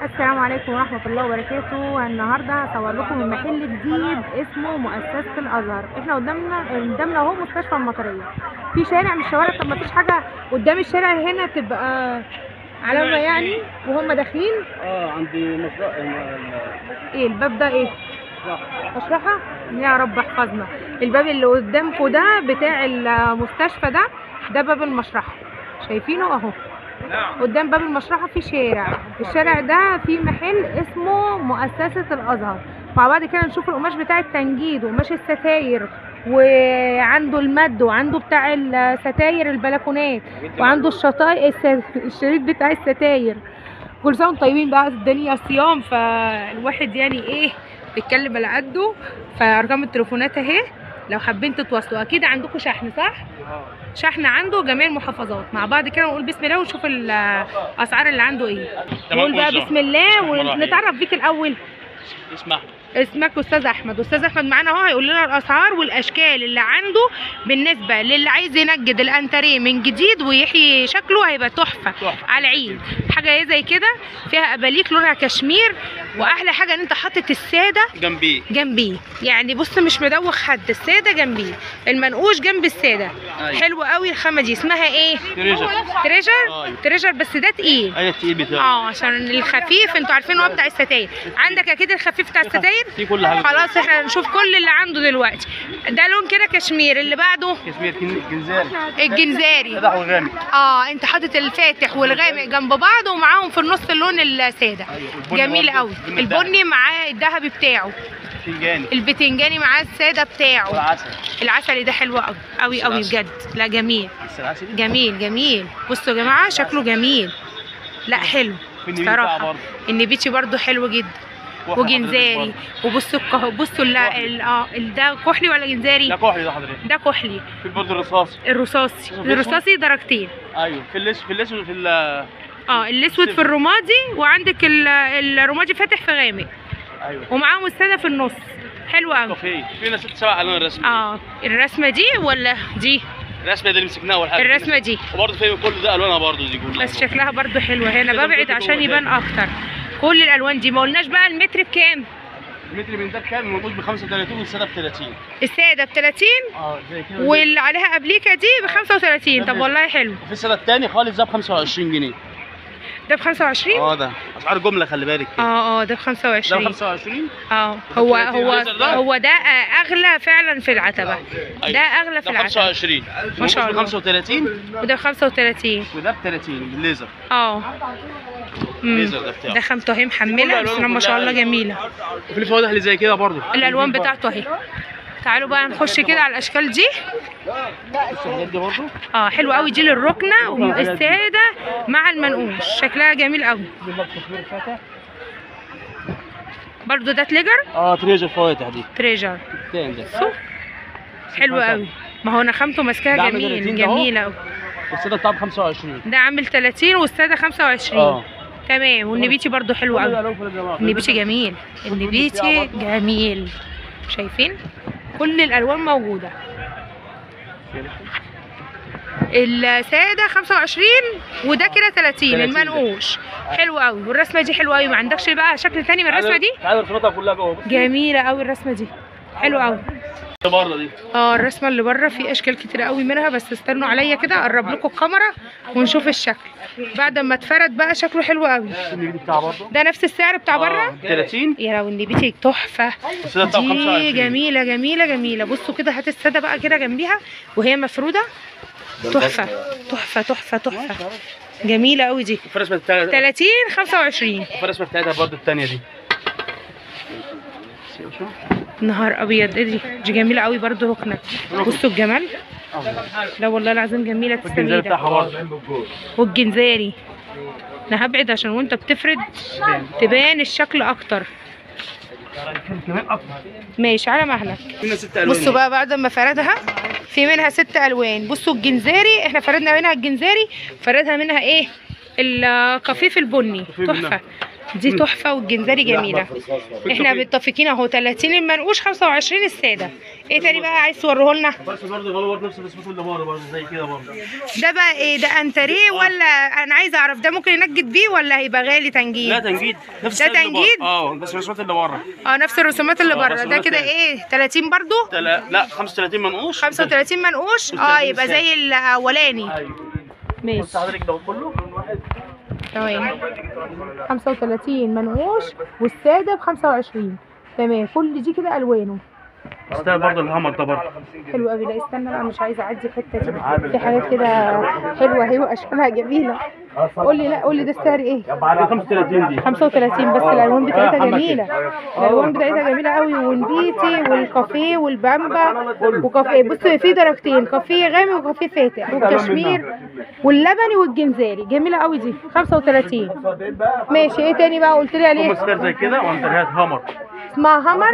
السلام عليكم ورحمة الله وبركاته النهاردة هصور لكم من محل جديد اسمه مؤسسة الأزهر احنا قدامنا قدامنا اهو مستشفى المطرية في شارع من الشوارع طب ما فيش حاجة قدام الشارع هنا تبقى علامة يعني وهم داخلين اه عندي مشروع ايه الباب ده ايه مشرحة يا رب احفظنا الباب اللي قدامكم ده بتاع المستشفى ده ده باب المشرحة شايفينه اهو قدام باب المشرحة في شارع الشارع ده في محل اسمه مؤسسة الأزهر مع بعض كده نشوف القماش بتاع التنجيد وقماش الستاير وعنده المد وعنده بتاع الستاير البلكونات وعنده الشطاي الس- الشريط بتاع الستاير كل سنة وانتم طيبين بقى الدنيا صيام فالواحد يعني ايه بيتكلم على قده فارقام التليفونات اهي لو حابين تتواصلوا اكيد عندكم شحن صح؟ شحن عنده جميع المحافظات مع بعض كده ونقول بسم الله ونشوف الاسعار اللي عنده ايه نقول بقى بسم الله ونتعرف بيك الاول اسمع اسمك استاذ احمد استاذ احمد معانا اهو هيقول لنا الاسعار والاشكال اللي عنده بالنسبه للي عايز ينجد الانتريه من جديد ويحيي شكله هيبقى تحفه تحفة. على العيد حاجه ايه زي كده فيها اباليك لونها كشمير واحلى حاجه ان انت حاطط الساده جنبي جنبيه يعني بص مش مدوخ حد الساده جنبيه المنقوش جنب الساده أيوة. حلو قوي الخامه دي اسمها ايه تريجر تريجر أيوة. تريجر بس ده تقيل اي التقيل بتاعي اه عشان الخفيف انتوا عارفين هو بتاع الستاير عندك اكيد الخفيف بتاع الستاير في كل حاجه خلاص احنا نشوف كل اللي عنده دلوقتي ده لون كده كشمير اللي بعده كشمير كن- جنزان الجنزاري فتح وغامق اه انت حاطط الفاتح والغامق جنب بعض ومعاهم في النص اللون الساده أيوة، والبني جميل برضه، قوي البني البني معاه الذهبي بتاعه فنجاني البتنجاني معاه الساده بتاعه والعسل العسلي ده حلو قوي قوي قوي العسل. بجد لا جميل بس العسل جميل جميل بصوا يا جماعه شكله جميل لا حلو في النبيل بتاعه بصراحه برضه. النبيتي برضو حلو جدا كحلي وجنزاري حضرتك وبصوا الكه... بصوا ال... ال... اه ال- ده كحلي ولا برضه. جنزاري ده كحلي ده حضرتك ده كحلي في برضه الرصاصي الرصاصي الأسود. الرصاصي درجتين ايوه في الليس في الليس وفي ال اه الاسود في الرمادي وعندك ال... الرمادي فاتح في غامق ايوه ومعاهم الساده في النص حلو قوي كافيه فينا ست سبع الوان رسم اه الرسمه دي ولا دي الرسمه دي اللي مسكناها اول حاجه الرسمه دي وبرضه في كل ده الوانها برضه دي كلها بس شكلها برضو حلوه هنا كده ببعد برضو عشان جوه يبان تاني. اكتر كل الالوان دي ما قلناش بقى المتر بكام المتر من ده بكام؟ المنقوش ب 35 والساده ب 30 الساده ب 30 اه زي كده واللي عليها ابليكه دي ب 35 طب والله حلو وفي السنه الثاني خالص ده ب 25 جنيه ده ب 25 اه ده اسعار جمله خلي بالك كده. اه اه ده ب ده ب 25 25 اه هو ده هو الليزر ده؟ هو ده آه، اغلى فعلا في العتبه أيوة. ده اغلى في ده ب العتبه 25 ما شاء الله. ب 35 وده ب 35 وده ب 30 بالليزر اه مم. الليزر ده بتاعه ده خامته اهي محمله بس ما شاء الله جميله وفي الفواتح اللي زي كده برضه الالوان بتاعته اهي تعالوا بقى نخش كده على الاشكال دي بص الحاجات دي برضه اه حلو قوي دي للركنه والساده مع المنقوش شكلها جميل قوي برضو ده تليجر اه تريجر فواتح دي تريجر التاني ده شوف حلو قوي ما هو انا خامته ده ماسكاها عامل جميل 30 ده أهو. جميله قوي والساده بتاعه ب 25 ده عامل 30 والساده 25 اه تمام والنبيتي برضو حلو قوي النبيتي جميل النبيتي جميل شايفين كل الالوان موجوده الساده 25 وده كده 30 30 ده. المنقوش حلو قوي والرسمه دي حلوه قوي ما عندكش بقى شكل تاني من الرسمه دي تعالى رسوماتها كلها جوه بص جميله قوي الرسمه دي حلو قوي بره دي اه الرسمه اللي بره في اشكال كتير قوي منها بس استنوا عليا كده اقرب لكم الكاميرا ونشوف الشكل بعد ما اتفرد بقى شكله حلو قوي النبيل بتاعه برضه ده نفس السعر بتاع بره 30 يا لو النبيتي تحفه والساده بتاعه ب دي 25 جميله جميله جميله بصوا كده هات الساده بقى كده جنبيها وهي مفروده تحفه تحفه تحفه تحفه جميله قوي دي وفي الرسمه بتاعتها 30 25 وفي الرسمه بتاعتها برضه الثانيه دي نهار ابيض ايه دي دي جميله قوي برضو ركنه بصوا الجمال لا والله العظيم جميله الجنزير تستنيده بتاعها برضه والجنزاري انا هبعد عشان وانت بتفرد تبان الشكل اكتر كمان اكتر ماشي على مهلك فينا ست الوان بصوا بقى بعد ما فردها في منها ست الوان بصوا الجنزاري احنا فردنا منها الجنزاري فردها منها ايه القفيف البني قفيف تحفه منها. دي تحفه والجنزري جميله احنا متفقين اهو 30 المنقوش 25 الساده ايه تاني بقى عايز توريه لنا بس برضه غلو برضه نفس الاسماك اللي بره برضه زي كده برضه ده بقى ايه ده انتريه ولا انا عايزه اعرف ده ممكن ينجد بيه ولا هيبقى غالي تنجيد لا تنجيد نفس ده السعر اللي بره. تنجيد؟ اه بس الاسماك اللي بره اه نفس الرسومات اللي آه، بره ده رسومات كده تاني. ايه 30 برضو لا لا 35 منقوش 35 منقوش اه 35 يبقى زي الاولاني ايوه ماشي بص حضرتك ده كله لون واحد تمام 35 منقوش والساده ب 25 تمام كل دي كده الوانه ده برضه الهمر ده برضه حلو قوي لا استنى بقى مش عايزه اعدي الحته دي في حاجات كده حلوه اهي واشكالها جميله قول لي لا قول لي ده السعر ايه دي 35 دي 35 بس الالوان بتاعتها جميله الالوان بتاعتها جميله قوي والبيتي والكافيه والبامبا وكافيه بص في درجتين كافيه غامق وكافيه فاتح والكشمير واللبني والجنزاري جميله قوي دي 35 ماشي ايه تاني بقى قلت لي هم عليه ستار زي كده وانتريات همر اسمها همر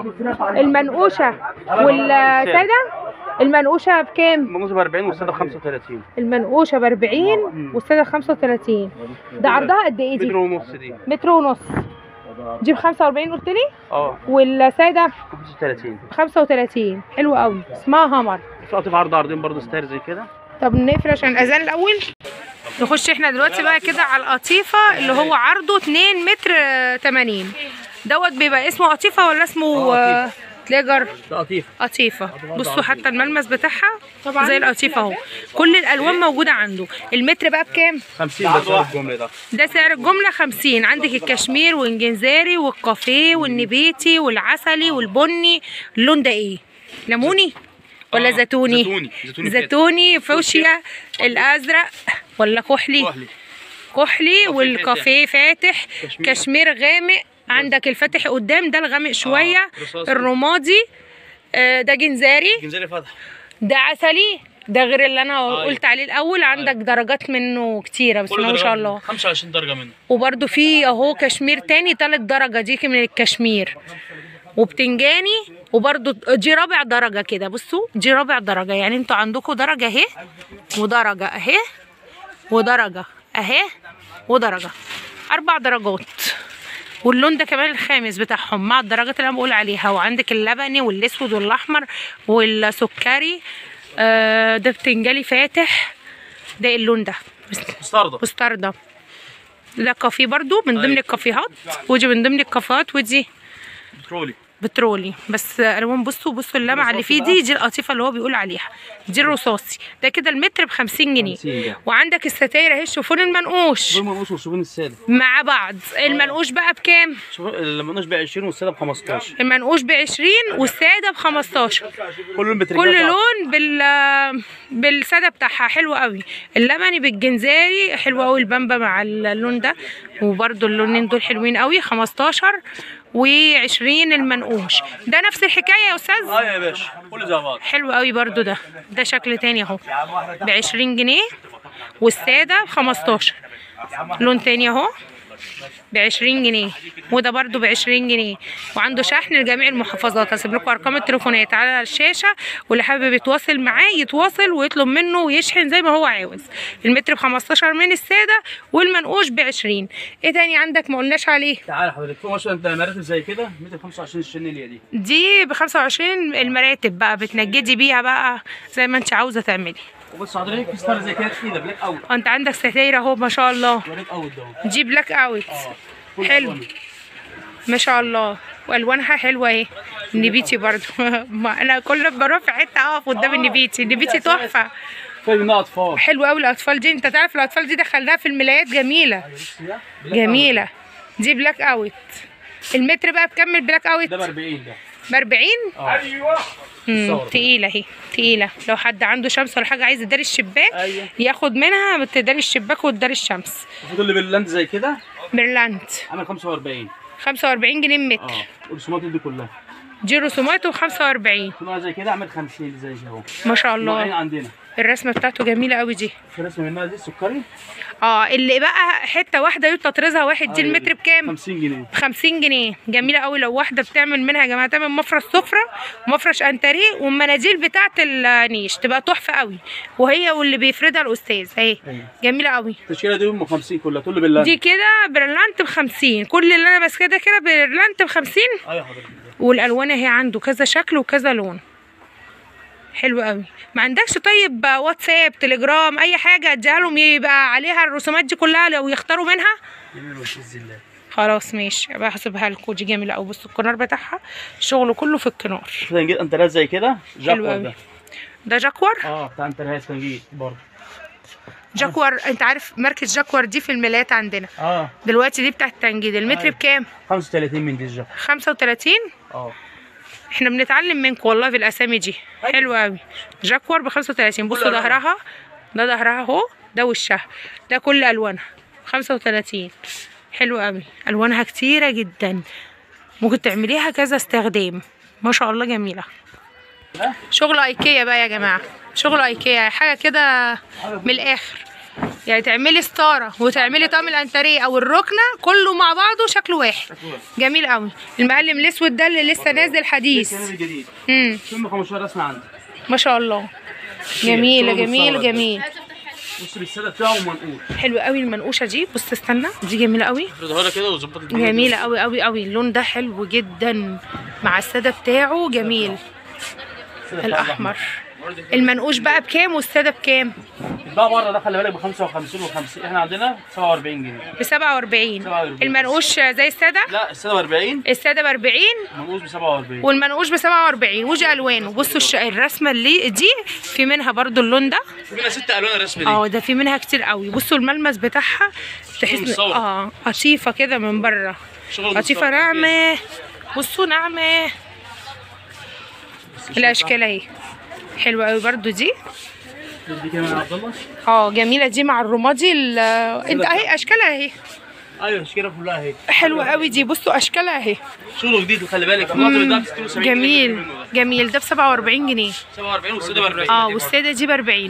المنقوشه والساده المنقوشه بكام المنقوش ب 40 والساده ب 35 المنقوشه ب 40 والساده ب 35 ده عرضها قد ايه دي متر ونص دي متر ونص دي ب 45 قلت لي اه والساده 35 ب 35 حلو قوي اسمها همر في قطف عرض عرضين برضه ستار زي كده طب نقفل عشان الاذان الاول نخش احنا دلوقتي بقى كده على القطيفه اللي هو عرضه 2 متر آه، 80 دوت بيبقى اسمه قطيفه ولا اسمه آه، تليجر ده قطيف قطيفه بصوا حتى الملمس بتاعها طبعا زي القطيفه اهو كل الالوان موجوده عنده المتر بقى بكام 50 ده سعر الجمله ده ده سعر الجمله 50 عندك الكشمير والجنزاري والكافيه والنبيتي والعسلي والبني اللون ده ايه ليموني ولا آه، زيتوني زيتوني. زيتوني فاتح. زيتوني فوشيا الازرق ولا كحلي كحلي كحلي والكافيه فاتح كشمير. كشمير غامق عندك الفاتح قدام ده الغامق شويه رصاصي. الرمادي آه، ده جنزاري جنزيري فتح ده عسلي ده غير اللي انا أيوة. قلت عليه الاول عندك درجات منه كتيره بسم الله ما شاء الله 25 درجه منه وبرده في اهو كشمير تاني تالت درجه دي من الكشمير وبتنجاني وبرده دي رابع درجه كده بصوا دي رابع درجه يعني انتوا عندكم درجه اهي ودرجه اهي ودرجه اهي ودرجه اربع درجات واللون ده كمان الخامس بتاعهم مع الدرجات اللي انا بقول عليها وعندك اللبني والاسود والاحمر والسكري آه ده بتنجالي فاتح ده اللون ده مستردة مستردة ده كافيه برضو من ضمن أيوة. الكافيهات ودي من ضمن الكافيهات ودي بترولي بترولي بس الوان بصوا بصوا اللمعه اللي فيه دي دي القطيفه اللي هو بيقول عليها دي الرصاصي ده كده المتر ب 50 جنيه 50 جنيه. وعندك الستاير اهي الشوفون المنقوش دول منقوش والشوفين الساده مع بعض المنقوش بقى بكام شوف المنقوش ب 20 والساده ب 15 المنقوش ب 20 والساده ب 15 كل لون بترجع كل لون بال بالساده بتاعها حلو قوي اللبني بالجنزاري حلو قوي البامبا مع اللون ده وبرده اللونين دول حلوين قوي 15 و20 المنقوش ده نفس الحكايه يا استاذ اه يا باشا كل زي بعض حلو قوي برضو ده ده شكل تاني اهو ب 20 جنيه والساده ب 15 لون تاني اهو ب 20 جنيه وده برضو ب 20 جنيه وعنده شحن لجميع المحافظات هسيب لكم ارقام التليفونات على الشاشه واللي حابب يتواصل معاه يتواصل ويطلب منه ويشحن زي ما هو عاوز المتر ب 15 من الساده والمنقوش ب 20 ايه تاني عندك ما قلناش عليه تعالى حضرتك في مثلا انت مراتب زي كده 125 الشنيليه دي دي ب 25 المراتب بقى بتنجدي بيها بقى زي ما انت عاوزه تعملي وبص حضرتك في ستار زي كده تقيله بلاك اوت انت عندك ستاير اهو ما شاء الله بلاك اوت ده دي بلاك اوت كل حلو. ألوانه. ما شاء الله والوانها حلوه اهي النبيتي برضو ما انا كل ما بروح في حته اقف قدام النبيتي النبيتي تحفه في منها اطفال حلو قوي الاطفال دي انت تعرف الاطفال دي دخلناها في الملايات جميله جميله دي بلاك اوت المتر بقى بكم البلاك اوت ده ب 40 ده ب 40 اه امم الصور. تقيله اهي تقيله لو حد عنده شمس ولا حاجه عايز يداري الشباك ايوه ياخد منها بتداري الشباك وتداري الشمس وفي اللي باللاند زي كده برلانت عامل 45 45 جنيه المتر اه والرسومات دي كلها دي رسوماته 45 في نوع زي كده عامل 50 زي كده اهو ما شاء نوعين الله عندنا الرسمه بتاعته جميله قوي دي في رسمه منها دي السكري اه اللي بقى حته واحده يطلع تطرزها واحد دي أيوة المتر دي. بكام 50 جنيه 50 جنيه جميله قوي لو واحده بتعمل منها يا جماعه تعمل مفرش سفره ومفرش انتريه والمناديل بتاعه النيش تبقى تحفه قوي وهي واللي بيفردها الاستاذ اهي أيوة. جميله قوي التشكيله دي ام 50 كلها تقول لي بالله دي كده برلانت ب 50 كل اللي انا ماسكاه ده كده برلانت ب 50 ايوه حضرتك والالوان اهي عنده كذا شكل وكذا لون حلو قوي ما عندكش طيب واتساب تليجرام اي حاجه اديها لهم يبقى عليها الرسومات دي كلها لو يختاروا منها جميل وشيز الله خلاص ماشي ابقى هسيبها لكم دي جميله قوي بصوا الكنار بتاعها شغله كله في الكنار تنجيد انت زي كده جاكور أوي. ده ده جاكور اه بتاع انت رهاز تنجيد برضه جاكور انت عارف ماركه جاكور دي في الملايات عندنا اه دلوقتي دي بتاعت التنجيد المتر أيوة. بكام 35 من دي الجاكور 35 اه احنا بنتعلم منكم والله في الاسامي دي حلوه قوي جاكور ب 35 بصوا ألوانها. ظهرها ده ظهرها اهو ده وشها ده كل الوانها 35 حلوه قوي الوانها كتيره جدا ممكن تعمليها كذا استخدام ما شاء الله جميله شغل ايكيا بقى يا جماعه شغل ايكيا حاجه كده من الاخر يعني تعملي ستاره وتعملي طقم الانتريه او الركنه كله مع بعضه شكله واحد جميل قوي المقلم الاسود ده اللي لسه نازل حديث الكلام الجديد امم ثم 15 رسمه عندي ما شاء الله جميل شغل جميل مستورد. جميل بص بالساده بتاعه ومنقول حلو قوي المنقوشه دي بص استنى دي جميله قوي افردها لك كده وظبط الدنيا جميله قوي قوي قوي اللون ده حلو جدا مع الساده بتاعه جميل السادة بتاعه الاحمر المنقوش بقى بكام والساده بكام الباقي بره ده خلي بالك ب 55 و50 احنا عندنا 47 جنيه ب 47 47. المنقوش زي الساده لا الساده ب 40 الساده ب 40 منقوش ب 47 والمنقوش ب 47 ودي الوانه بصوا الش- الرسمه اللي دي في منها برضو اللون ده في منها ست الوان الرسمه دي اه ده في منها كتير قوي بصوا الملمس بتاعها تحس مصور. اه قطيفه كده من بره شغل قطيفه مستورد. ناعمه بصوا ناعمه الاشكال اهي حلوه قوي برضو دي دي كمان يا عبد الله اه جميله دي مع الرمادي ال- انت اهي اشكالها اهي ايوه التشكيله كلها اهي حلوه قوي دي بصوا اشكالها اهي شغله جديد خلي بالك المناطق ده ب 76 جنيه جميل منه ده. جميل ده ب 47 جنيه 47 والساده ب 40 اه والساده دي ب 40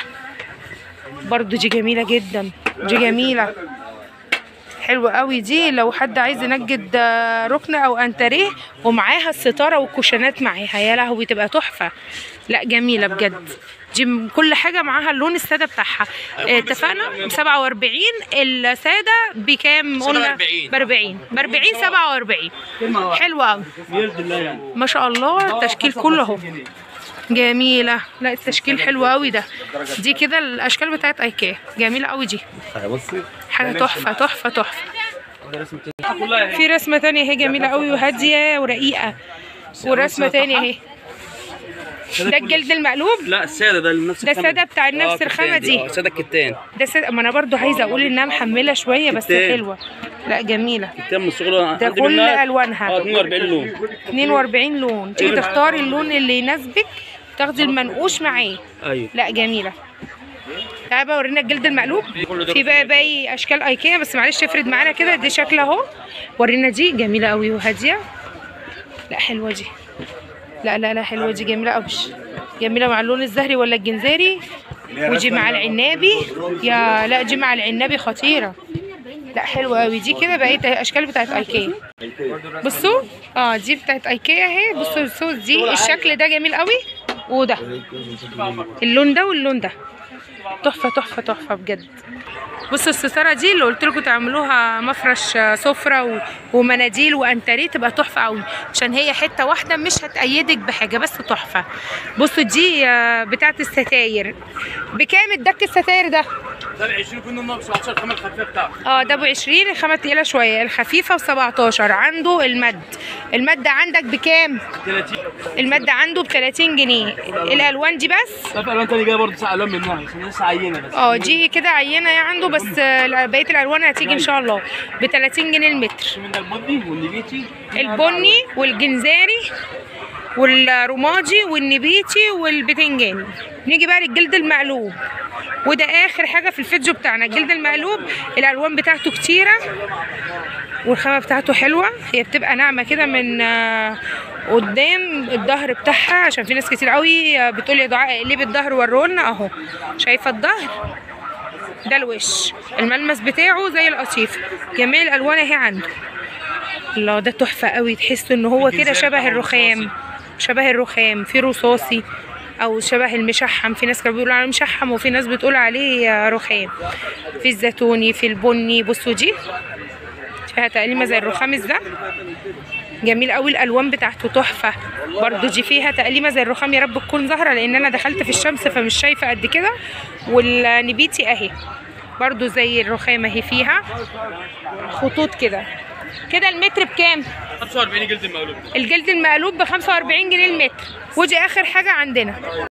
برضو دي جميله جدا دي جميله حلوه قوي دي لو حد عايز ينجد آه، ركنه او انتريه ومعاها الستاره والكوشنات معاها يا لهوي تبقى تحفه لا جميله بجد دي م- كل حاجه معاها اللون الساده بتاعها آه، اتفقنا ب 47 الساده بكام قلنا 47. ب 40 ب 40 47 كلمه واحده حلوه قوي بيرد الله يعني ما شاء الله التشكيل كله اهو جميلة لا التشكيل حلو قوي ده دي كده الاشكال بتاعت ايكيا جميلة قوي دي بصي حاجة تحفة تحفة تحفة كلها اهي في رسمة تانية اهي جميلة قوي وهادية ورقيقة ورسمة تانية اهي ده الجلد المقلوب لا الساده ده نفس ده الخامة. السادة بتاع نفس آه، الخامة كتان دي. اه ساده الكتان ده سد... ما انا برضو عايزة اقول انها محملة شوية بس كتان. حلوة لا جميلة كتان من الصغر ده عندي كل منها- الوانها اه 42 لون 42 لون تيجي تختاري اللون اللي يناسبك تاخدي المنقوش معاه ايوه لا جميلة تعالى بقى ورينا الجلد المقلوب في بقى باقي اشكال ايكيا بس معلش افرد معانا كده دي شكلها اهو ورينا دي جميلة قوي وهادية لا حلوة دي لا لا لا حلوة دي جميلة قوي جميلة مع اللون الزهري ولا الجنزاري ودي مع العنابي يا لا دي مع العنابي خطيرة لا حلوة قوي دي كده بقيت اشكال بتاعت ايكيا بصوا اه دي بتاعت ايكيا اهي بصوا بصوا دي الشكل ده جميل قوي وده اللون ده واللون ده تحفه تحفه تحفه بجد بصوا الستاره دي اللي قلت لكم تعملوها مفرش آه، سفره و- ومناديل وانتريه تبقى تحفه قوي عشان هي حته واحده مش هتأيدك بحاجه بس تحفه بصوا دي آه، بتاعت الستاير بكام الدك الستاير ده ده ب 20 كنا النهارده 17 كمان الخفيفه بتاعته اه ده ب 20 الخامه تقيله شويه الخفيفه ب 17 عنده المد المد عندك بكام 30 المد عنده ب 30 جنيه الالوان دي بس ده في الوان تاني جايه برضه تسع الوان منها عشان لسه عينه بس اه دي كده عينه يا عنده بس آه، بقيه الالوان هتيجي ان شاء الله ب 30 جنيه المتر في منها البني والنبيتي البني والجنزاري والرمادي والنبيتي والبتنجاني نيجي بقى للجلد المقلوب وده اخر حاجه في الفيديو بتاعنا الجلد المقلوب الالوان بتاعته كتيره والخامه بتاعته حلوه هي بتبقى ناعمه كده من آه، قدام الظهر بتاعها عشان في ناس كتير قوي آه، بتقول يا دعاء اقلبي الظهر ورولنا اهو شايفه الظهر ده الوش الملمس بتاعه زي القطيف جميع الالوان اهي عنده الله ده تحفه قوي تحس ان هو كده الجنسية شبه بتاعه الرخام رصاصي. شبه الرخام في رصاصي او شبه المشحم في ناس كانوا بيقولوا عليه مشحم وفي ناس بتقول عليه آه، رخام في الزيتوني في البني بصوا دي فيها تقليمه زي الرخامس ده جميل قوي الالوان بتاعته تحفه برضو دي فيها تقليمه زي الرخام يا رب تكون ظاهره لان انا دخلت في الشمس فمش شايفه قد كده والنبيتي اهي برضو زي الرخام اهي فيها خطوط كده كده المتر بكام 45 جلد المقلوب الجلد المقلوب ب 45 جنيه المتر ودي اخر حاجه عندنا